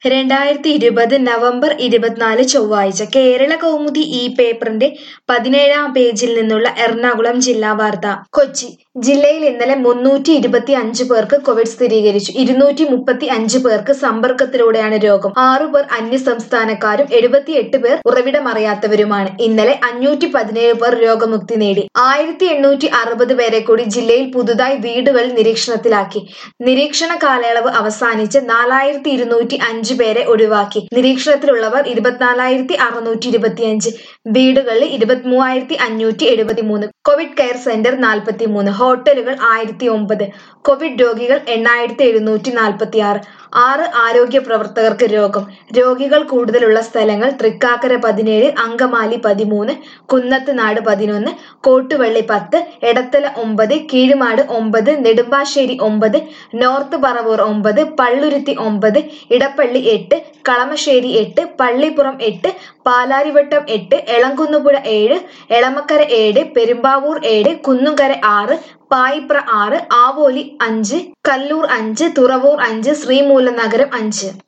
രണ്ടായിരത്തി ഇരുപത് നവംബർ ഇരുപത്തിനാല് ചൊവ്വാഴ്ച കേരള കൗമുദി ഈ പേപ്പറിന്റെ പതിനേഴാം പേജിൽ നിന്നുള്ള എറണാകുളം ജില്ലാ വാർത്ത കൊച്ചി ജില്ലയിൽ ഇന്നലെ മുന്നൂറ്റി ഇരുപത്തി അഞ്ച് പേർക്ക് കോവിഡ് സ്ഥിരീകരിച്ചു ഇരുന്നൂറ്റി മുപ്പത്തി അഞ്ച് പേർക്ക് സമ്പർക്കത്തിലൂടെയാണ് രോഗം ആറു പേർ അന്യസംസ്ഥാനക്കാരും എഴുപത്തിയെട്ട് പേർ ഉറവിടമറിയാത്തവരുമാണ് ഇന്നലെ അഞ്ഞൂറ്റി പതിനേഴ് പേർ രോഗമുക്തി നേടി ആയിരത്തി എണ്ണൂറ്റി അറുപത് പേരെ കൂടി ജില്ലയിൽ പുതുതായി വീടുകളിൽ നിരീക്ഷണത്തിലാക്കി നിരീക്ഷണ കാലയളവ് അവസാനിച്ച് നാലായിരത്തി ഇരുന്നൂറ്റി അഞ്ച് പേരെ ഒഴിവാക്കി നിരീക്ഷണത്തിലുള്ളവർ ഇരുപത്തിനാലായിരത്തി അറുന്നൂറ്റി ഇരുപത്തിയഞ്ച് വീടുകളിൽ ഇരുപത്തി മൂവായിരത്തി അഞ്ഞൂറ്റി എഴുപത്തി മൂന്ന് കോവിഡ് കെയർ സെന്റർ നാൽപ്പത്തി മൂന്ന് ഹോട്ടലുകൾ ആയിരത്തി ഒമ്പത് കോവിഡ് രോഗികൾ എണ്ണായിരത്തി എഴുന്നൂറ്റി നാൽപ്പത്തി ആറ് ആറ് ആരോഗ്യ പ്രവർത്തകർക്ക് രോഗം രോഗികൾ കൂടുതലുള്ള സ്ഥലങ്ങൾ തൃക്കാക്കര പതിനേഴ് അങ്കമാലി പതിമൂന്ന് കുന്നത്തുനാട് പതിനൊന്ന് കോട്ടുവള്ളി പത്ത് എടത്തല ഒമ്പത് കീഴുമാട് ഒമ്പത് നെടുമ്പാശ്ശേരി ഒമ്പത് നോർത്ത് പറവൂർ ഒമ്പത് പള്ളുരുത്തി ഒമ്പത് ഇടപ്പള്ളി എട്ട് കളമശ്ശേരി എട്ട് പള്ളിപ്പുറം എട്ട് പാലാരിവട്ടം എട്ട് എളങ്കുന്നുപുഴ ഏഴ് എളമക്കര ഏഴ് പെരുമ്പാവൂർ ഏഴ് കുന്നുംകര ആറ് പായിപ്ര ആറ് ആവോലി അഞ്ച് കല്ലൂർ അഞ്ച് തുറവൂർ അഞ്ച് ശ്രീമൂലനഗരം അഞ്ച്